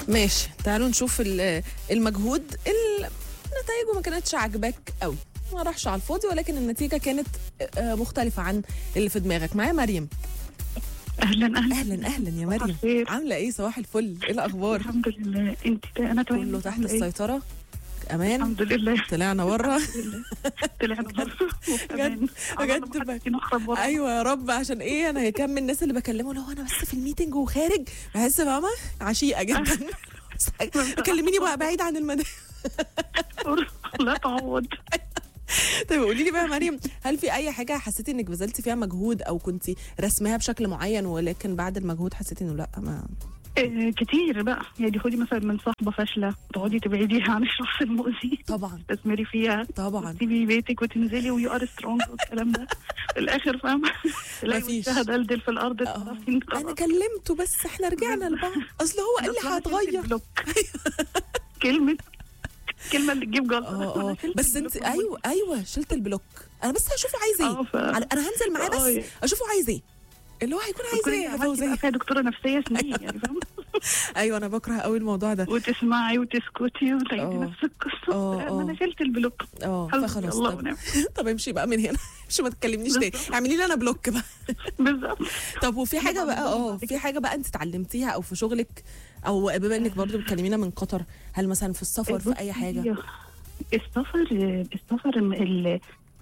ماشي تعالوا نشوف ال- المجهود ال- نتائجه ما كانتش عاجباك قوي ما راحش على الفاضي ولكن النتيجه كانت آه، مختلفه عن اللي في دماغك معايا مريم اهلا اهلا اهلا اهلا يا مريم الخير. عامله ايه صباح الفل ايه الاخبار الحمد لله انت انا تمام كله تحت عاملة إيه؟ السيطره امان الحمد لله طلعنا بره طلعنا بره بجد- بجد بقى. نخرب ورا ايوه يا رب عشان ايه انا كم من الناس اللي بكلمه لو انا بس في الميتنج وخارج بحس فاهمه عشيقه جدا كلميني بقى بعيد عن المدام لا تعوض طيب قولي لي بقى يا مريم هل في اي حاجه حسيتي انك بذلتي فيها مجهود او كنت رسمها بشكل معين ولكن بعد المجهود حسيتي انه لا ما آه، كتير بقى يعني خدي مثلا من صاحبه فاشله تقعدي تبعديها عن الشخص المؤذي طبعا تستثمري فيها طبعا تسيبي بيتك وتنزلي ويو ار سترونج والكلام ده في الاخر فاهمه تلاقي مفيش. وشها دلدل في الارض آه. تعرفي إن انا خلاص. كلمته بس احنا رجعنا لبعض اصل هو قال لي أصل أنا شلت هتغير البلوك. كلمه كلمه اللي تجيب جلطه اه أنا اه شلت بس البلوك انت من ايوه ايوه شلت البلوك انا بس هشوفه عايز اه ايه ف... على- انا هنزل معاه آه، بس يعني. اشوفه عايز ايه اللي هو هيكون عايز تكوني ايه يا عملتي فوزيه بقى فيها دكتوره نفسيه سنين يعني فاهمه ايوه انا بكره قوي الموضوع ده وتسمعي وتسكتي وتعيدي اه. نفس القصه اه، لا، اه. ما انا شلت البلوك اه حسبي فخلاص الله طب, ونعم طب امشي بقى من هنا امشي ما تكلمنيش تاني بالظبط. اعملي لي انا بلوك بقى بالظبط طب وفي حاجه طبعاً بقى اه بعد في حاجه بقى انت اتعلمتيها او في شغلك او بما انك برضو بتكلمينا من قطر هل مثلا في السفر في اي حاجه السفر السفر ال ال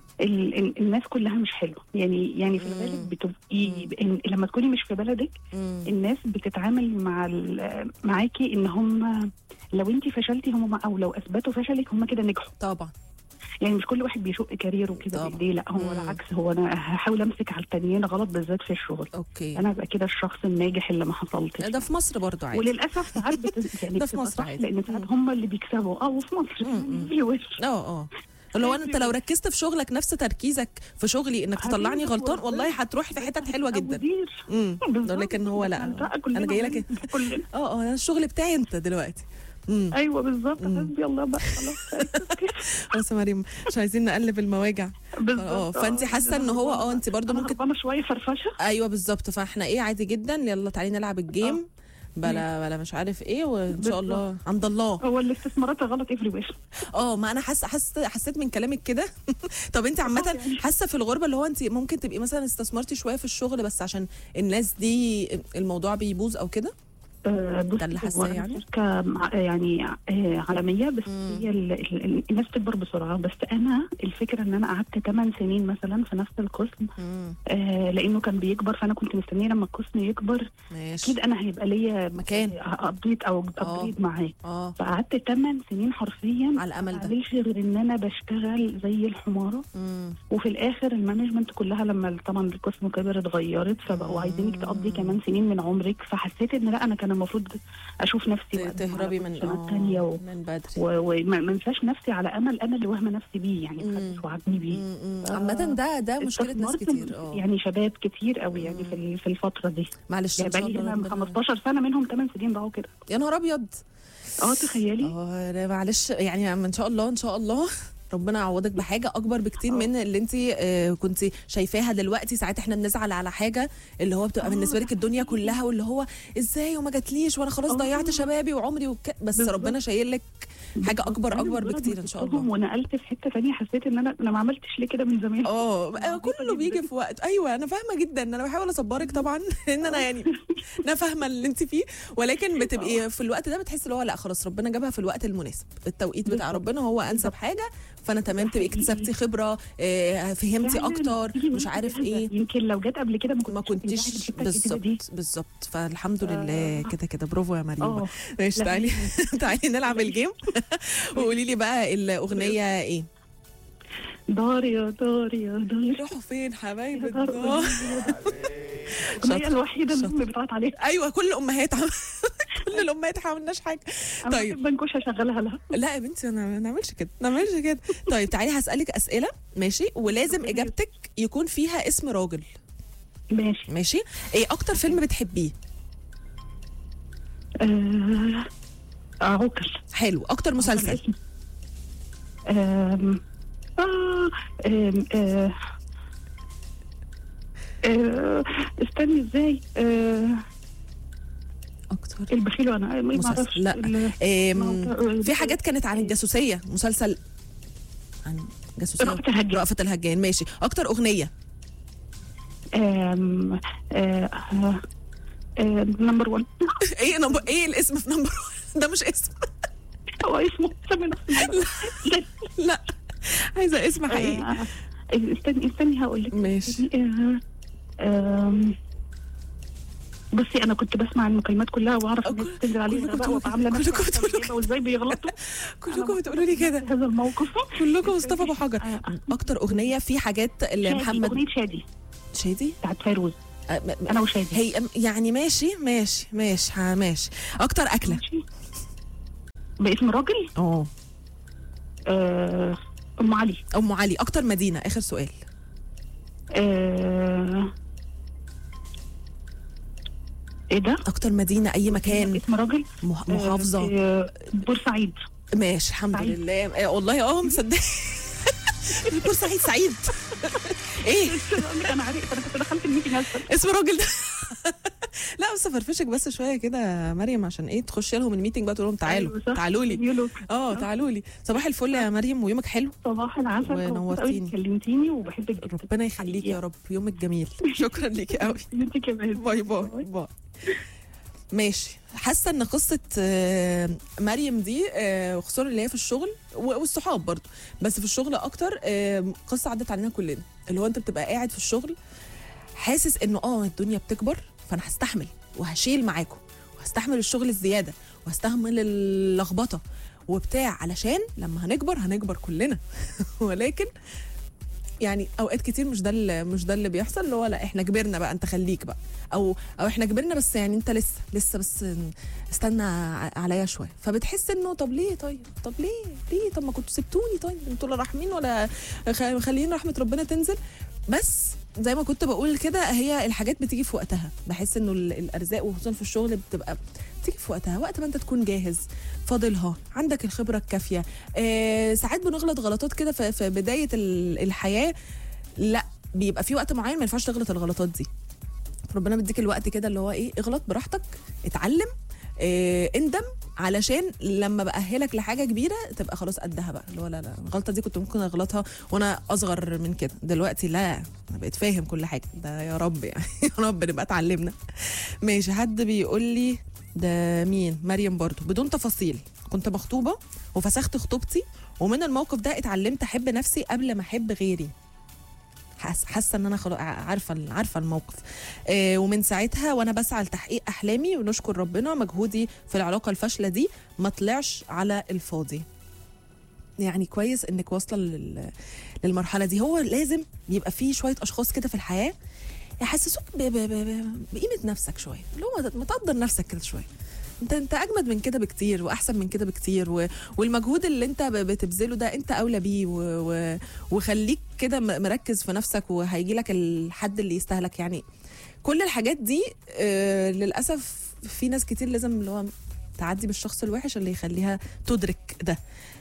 ال الناس كلها مش حلوه يعني يعني في الغالب مم. بتبقي إن- لما تكوني مش في بلدك مم. الناس بتتعامل مع ال- معاكي ان هم لو انت فشلتي هم او لو اثبتوا فشلك هم كده نجحوا طبعا يعني مش كل واحد بيشق كاريره كده طبعا. بايديه لا هو مم. العكس هو انا هحاول امسك على التانيين غلط بالذات في الشغل اوكي انا ابقى كده الشخص الناجح اللي ما حصلتش ده في مصر برضو عادي وللاسف ساعات بت... يعني ده في بتبقى مصر صح، عادي. لان ساعات مم. هم اللي بيكسبوا اه وفي مصر مم. في وش اه اه لو انت لو ركزت في شغلك نفس تركيزك في شغلي انك تطلعني أيوة. غلطان والله هتروح في حتت حلوه جدا مدير امم بالظبط. لكن هو لا بقى كلنا انا جاي لك بن- كلنا اه اه انا الشغل بتاعي انت دلوقتي امم ايوه بالظبط مم. حسبي الله بقى خلاص خلاص يا مريم مش عايزين نقلب المواجع بالظبط اه فانت حاسه ان هو اه انت برضو أنا ممكن هربانة شويه فرفشه ايوه بالظبط فاحنا ايه عادي جدا يلا تعالي نلعب الجيم بلا بلا مش عارف ايه وان شاء بالظبط. الله عند الله هو الاستثمارات غلط افري وش اه ما انا حاسه حاسه حسيت من كلامك كده طب انت عامه حاسه في الغربه اللي هو انت ممكن تبقي مثلا استثمرتي شويه في الشغل بس عشان الناس دي الموضوع بيبوظ او كده آه، بصي، ده اللي حاساه هو يعني؟ شركه مع- يعني آه، عالميه بس مم. هي ال- ال- ال- الناس تكبر بسرعه بس انا الفكره ان انا قعدت 8 سنين مثلا في نفس القسم امم آه لانه كان بيكبر فانا كنت مستنيه لما القسم يكبر ماشي اكيد انا هيبقى ليا مكان. ابديت او آه. ابجريد معاه اه فقعدت 8 سنين حرفيا على الامل ده معلش غير ان انا بشتغل زي الحماره امم وفي الاخر المانجمنت كلها لما طبعا القسم كبر اتغيرت فبقوا عايزينك تقضي كمان سنين من عمرك فحسيت ان لا انا كان المفروض اشوف نفسي وأقدم على تهربي من بوزيشنات تانية و... من بدري و- وما ما انساش نفسي على امل انا اللي واهمه نفسي بيه يعني مم. محدش وعدني بيه مم، مم. عامة ده ده مشكلة ناس استثمرت كتير اه يعني شباب كتير قوي يعني في ال- في الفتره دي معلش يعني ان شاء بقى لي الله هنا ربنا 15 سنه منهم 8 سنين ضاعوا كده يا نهار ابيض اه تخيلي اه لا معلش يعني ان شاء الله ان شاء الله ربنا يعوضك بحاجه اكبر بكتير آه. من اللي انت آه كنت شايفاها دلوقتي ساعات احنا بنزعل على حاجه اللي هو بتبقى آه، بالنسبه لك ده الدنيا حقيقي. كلها واللي هو ازاي وما جاتليش وانا خلاص آه. ضيعت شبابي وعمري وك... بس بالظبط. ربنا شايل لك حاجه اكبر أنا اكبر مجرد بكتير ما ان شاء سبتهم الله ونقلت في حته ثانيه حسيت ان انا انا ما عملتش ليه كده من زمان اه بقى عبيطة كله بيجي جداً. في وقت ايوه انا فاهمه جدا انا بحاول اصبرك طبعا لان انا يعني انا فاهمه اللي انت فيه ولكن بتبقي في الوقت ده بتحسي اللي هو لا خلاص ربنا جابها في الوقت المناسب التوقيت بتاع بالظبط. ربنا هو انسب حاجه فانا تمام تبقي حقيقي. اكتسبتي خبره آه، فهمتي فعلاً اكتر بتيجي مش وقت عارف جاهزة. ايه يمكن لو جت قبل كده ما ما كنتش كنتيش هتنجحي في الحتة الجديدة دي. بالظبط بالظبط فالحمد لله آه. كده كده برافو يا مريم اه ماشي لا، تعالي تعالي نلعب الجيم وقولي لي بقى الاغنيه ايه دار يا دار يا دار راحوا فين حبايب يا دار الدار الأغنية شاطر. الوحيدة اللي شاطر. أمي بتعيط عليها ايوه كل الامهات عم... كل الامهات ما عملناش حاجه أنا طيب. بحب بنكوش أشغلها لها لا يا بنتي انا ما نعملش كده ما نعملش كده طيب تعالي هسالك اسئله ماشي ولازم ربنا اجابتك يكون فيها اسم راجل ماشي ماشي ايه اكتر فيلم بتحبيه آه، عوكل حلو اكتر مسلسل الاسم. آم، آه، آم، آه، آه، استني ازاي آه، اكتر البخيل وانا ما مسلسل. اعرفش لا. ال- آم، ما- في حاجات كانت عن الجاسوسيه مسلسل عن جاسوسيه رأفت الهجان. رأفت الهجان ماشي اكتر اغنيه آم، آه، آه، آه، نمبر 1 ايه نمبر ايه الاسم في نمبر ده مش اسم هو اسمه سمي نفسه لا. لا عايزه اسم حقيقي آه، استني استني هقول لك ماشي آه، آم، بصي انا كنت بسمع المكالمات كلها واعرف الناس كل- بتنزل عليها كلكم بقى بتقولوا- وابقى عامله نفسي كلكم عارفة بتقولوا الإجابة وازاي بيغلطوا كلكم بتقولوا لي كده هذا الموقف كلكم مصطفى ابو حجر آه، اكتر اغنيه في حاجات اللي شادي، محمد اغنيه شادي شادي بتاعت فيروز آه، م- م- انا وشادي هي يعني ماشي ماشي ماشي ها ماشي اكتر اكله ماشي. باسم راجل اه آه، ام علي ام علي اكتر مدينه اخر سؤال آه، ايه ده؟ اكتر مدينه اي مكان اسم راجل مح- محافظه آه، بورسعيد ماشي الحمد سعيد. لله آه، والله اه مصدق بورسعيد سعيد ايه انا عارف انا كنت دخلت الميتنج اسفل اسم الراجل ده لا بس فرفشك بس شويه كده يا مريم عشان ايه تخش لهم الميتنج بقى تقول لهم تعالوا أيوة صح. تعالوا لي يقولوا اه تعالوا لي صباح الفل يا مريم ويومك حلو صباح العسل مبسوطة ونورتيني. قوي كلمتيني وبحبك جدا ربنا يخليكي يا رب يومك جميل شكرا ليكي قوي انت كمان باي باي باي ماشي حاسه ان قصه آه، مريم دي آه، خصوصا اللي هي في الشغل و- والصحاب برضو بس في الشغل اكتر آه، قصه عدت علينا كلنا اللي هو انت بتبقى قاعد في الشغل حاسس انه اه الدنيا بتكبر فانا هستحمل وهشيل معاكم وهستحمل الشغل الزياده وهستحمل اللخبطه وبتاع علشان لما هنكبر هنكبر كلنا ولكن يعني اوقات كتير مش ده اللي مش ده اللي بيحصل اللي هو لا احنا كبرنا بقى انت خليك بقى او او احنا كبرنا بس يعني انت لسه لسه بس استنى ع- عليا شويه فبتحس انه طب ليه طيب طب ليه ليه طب ما كنتوا سبتوني طيب انتوا لا راحمين ولا خ- خليين رحمه ربنا تنزل بس زي ما كنت بقول كده هي الحاجات بتيجي في وقتها بحس انه ال- الارزاق وخصوصا في الشغل بتبقى بتيجي في وقتها وقت ما انت تكون جاهز فاضلها عندك الخبره الكافيه آه ساعات بنغلط غلطات كده في, في بدايه ال- الحياه لا بيبقى في وقت معين ما ينفعش تغلط الغلطات دي ربنا بيديك الوقت كده اللي هو ايه اغلط براحتك اتعلم اه اندم علشان لما باهلك لحاجه كبيره تبقى خلاص قدها بقى اللي هو لا لا الغلطه دي كنت ممكن اغلطها وانا اصغر من كده دلوقتي لا انا بقيت فاهم كل حاجه ده يا رب يعني يا رب نبقى اتعلمنا ماشي حد بيقول لي ده مين مريم برضو بدون تفاصيل كنت مخطوبه وفسخت خطوبتي ومن الموقف ده اتعلمت احب نفسي قبل ما احب غيري حاسه حاسه ان انا خلاص عارفه عارفه الموقف آه ومن ساعتها وانا بسعى لتحقيق احلامي ونشكر ربنا مجهودي في العلاقه الفاشله دي ما طلعش على الفاضي يعني كويس انك واصله لل... للمرحله دي هو لازم يبقى في شويه اشخاص كده في الحياه يحسسوك ب... ب... ب... ب... بقيمه نفسك شويه اللي هو ما تقدر نفسك كده شويه انت انت اجمد من كده بكتير واحسن من كده بكتير و... والمجهود اللي انت ب- بتبذله ده انت اولى بيه و... و... وخليك كده م- مركز في نفسك وهيجي لك الحد اللي يستاهلك يعني كل الحاجات دي آه للاسف في ناس كتير لازم اللي هو تعدي بالشخص الوحش اللي يخليها تدرك ده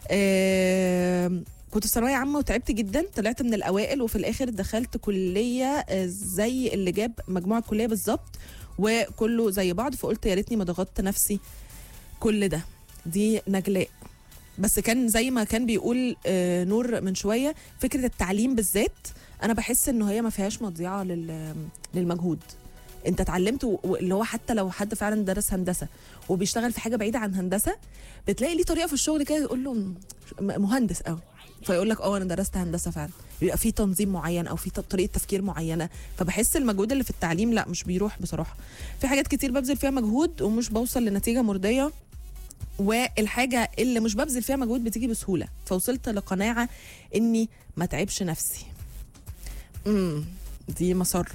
آه كنت في ثانويه عامه وتعبت جدا طلعت من الاوائل وفي الاخر دخلت كليه آه، زي اللي جاب مجموعه الكليه بالظبط وكله زي بعض فقلت يا ريتني ما ضغطت نفسي كل ده دي نجلاء بس كان زي ما كان بيقول آه، نور من شويه فكره التعليم بالذات انا بحس انه هي ما فيهاش مضيعه لل- للمجهود انت اتعلمت و- واللي هو حتى لو حد فعلا درس هندسه وبيشتغل في حاجه بعيده عن هندسه بتلاقي ليه طريقه في الشغل كده يقول له م- مهندس قوي فيقول لك اه انا درست هندسه فعلا بيبقى في تنظيم معين او في ط- طريقه تفكير معينه فبحس المجهود اللي في التعليم لا مش بيروح بصراحه في حاجات كتير ببذل فيها مجهود ومش بوصل لنتيجه مرضيه والحاجه اللي مش ببذل فيها مجهود بتيجي بسهوله فوصلت لقناعه اني ما تعبش نفسي امم دي مسره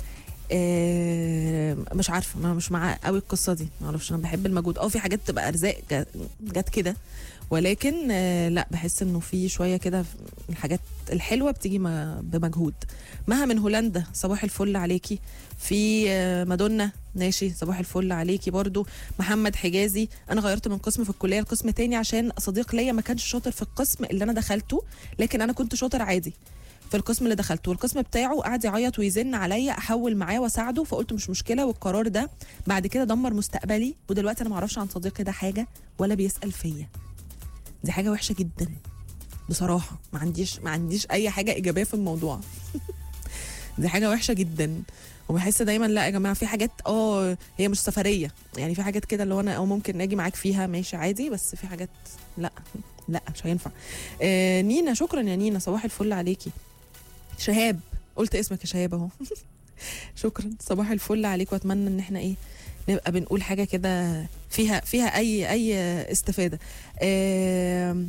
آه، مش عارفه ما مش مع قوي القصه دي ما اعرفش انا بحب المجهود اه في حاجات تبقى ارزاق جا- جت كده ولكن آه، لا بحس انه في شويه كده الحاجات الحلوه بتيجي ما- بمجهود مها من هولندا صباح الفل عليكي في آه، مادونا ماشي صباح الفل عليكي برضو محمد حجازي انا غيرت من قسم في الكليه لقسم تاني عشان صديق ليا ما كانش شاطر في القسم اللي انا دخلته لكن انا كنت شاطر عادي في القسم اللي دخلته والقسم بتاعه قعد يعيط ويزن عليا احول معاه واساعده فقلت مش مشكله والقرار ده بعد كده دمر مستقبلي ودلوقتي انا معرفش عن صديقي ده حاجه ولا بيسال فيا دي حاجه وحشه جدا بصراحه ما عنديش ما عنديش اي حاجه ايجابيه في الموضوع دي حاجه وحشه جدا وبحس دايما لا يا جماعه في حاجات اه هي مش سفريه يعني في حاجات كده اللي هو انا اه ممكن اجي معاك فيها ماشي عادي بس في حاجات لا لا مش هينفع آه نينا شكرا يا نينا صباح الفل عليكي شهاب قلت اسمك يا شهاب اهو شكرا صباح الفل عليك واتمنى ان احنا ايه نبقى بنقول حاجه كده فيها فيها اي اي استفاده آه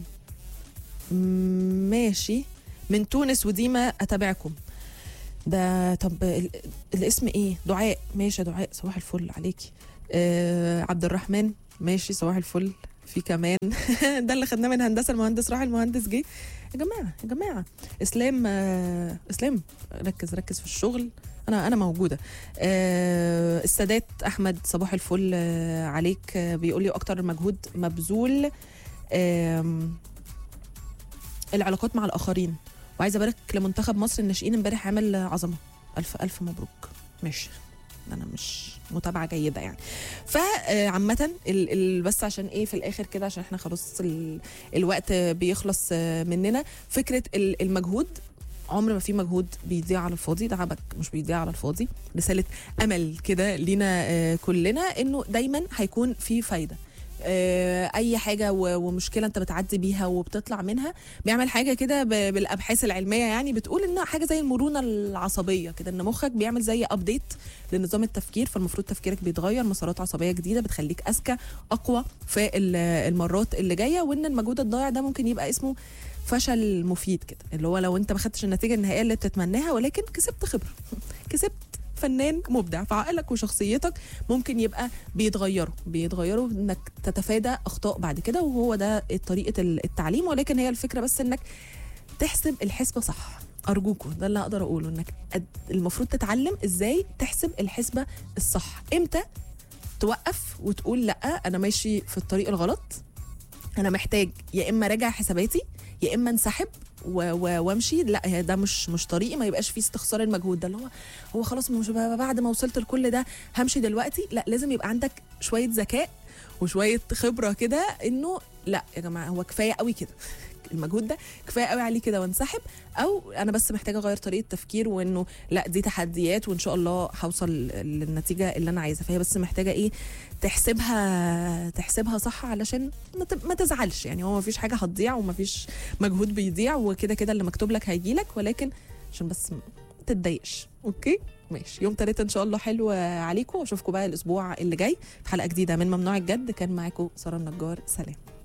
ماشي من تونس وديما اتابعكم ده طب ال- الاسم ايه دعاء ماشي يا دعاء صباح الفل عليكي آه عبد الرحمن ماشي صباح الفل في كمان ده اللي خدناه من هندسه المهندس راح المهندس جه يا جماعه يا جماعه اسلام آه اسلام ركز ركز في الشغل انا انا موجوده آه السادات احمد صباح الفل آه عليك آه بيقول لي اكتر مجهود مبذول آم، العلاقات مع الاخرين وعايزه ابارك لمنتخب مصر الناشئين امبارح عامل عظمه الف الف مبروك ماشي انا مش متابعه جيده يعني فعامه ال ال بس عشان ايه في الاخر كده عشان احنا خلاص ال الوقت بيخلص آه، مننا فكره ال- المجهود عمر ما في مجهود بيضيع على الفاضي تعبك مش بيضيع على الفاضي رساله امل كده لينا آه، كلنا انه دايما هيكون في فايده آه، اي حاجه و- ومشكله انت بتعدي بيها وبتطلع منها بيعمل حاجه كده ب- بالابحاث العلميه يعني بتقول انها حاجه زي المرونه العصبيه كده ان مخك بيعمل زي ابديت لنظام التفكير فالمفروض تفكيرك بيتغير مسارات عصبيه جديده بتخليك اذكى اقوى في ال- المرات اللي جايه وان المجهود الضايع ده ممكن يبقى اسمه فشل مفيد كده اللي هو لو انت ما خدتش النتيجه النهائيه اللي بتتمناها ولكن كسبت خبره كسبت فنان مبدع فعقلك وشخصيتك ممكن يبقى بيتغيروا بيتغيروا انك تتفادى اخطاء بعد كده وهو ده طريقه التعليم ولكن هي الفكره بس انك تحسب الحسبه صح ارجوكوا ده اللي اقدر اقوله انك قد- المفروض تتعلم ازاي تحسب الحسبه الصح امتى توقف وتقول لا انا ماشي في الطريق الغلط انا محتاج يا اما راجع حساباتي يا اما انسحب و- و- وامشي لا هي ده مش مش طريقي ما يبقاش فيه استخسار المجهود ده اللي هو هو خلاص مش ب- بعد ما وصلت لكل ده همشي دلوقتي لا لازم يبقى عندك شويه ذكاء وشويه خبره كده انه لا يا جماعه هو كفايه قوي كده المجهود ده كفايه قوي عليه كده وانسحب او انا بس محتاجه اغير طريقه تفكير وانه لا دي تحديات وان شاء الله هوصل للنتيجه اللي انا عايزها فهي بس محتاجه ايه تحسبها تحسبها صح علشان ما ت- ما تزعلش يعني هو ما فيش حاجه هتضيع وما فيش مجهود بيضيع وكده كده اللي مكتوب لك هيجي لك ولكن عشان بس ما تتضايقش اوكي ماشي يوم تلاتة ان شاء الله حلو عليكم واشوفكم بقى الاسبوع اللي جاي في حلقه جديده من ممنوع الجد كان معاكم ساره النجار سلام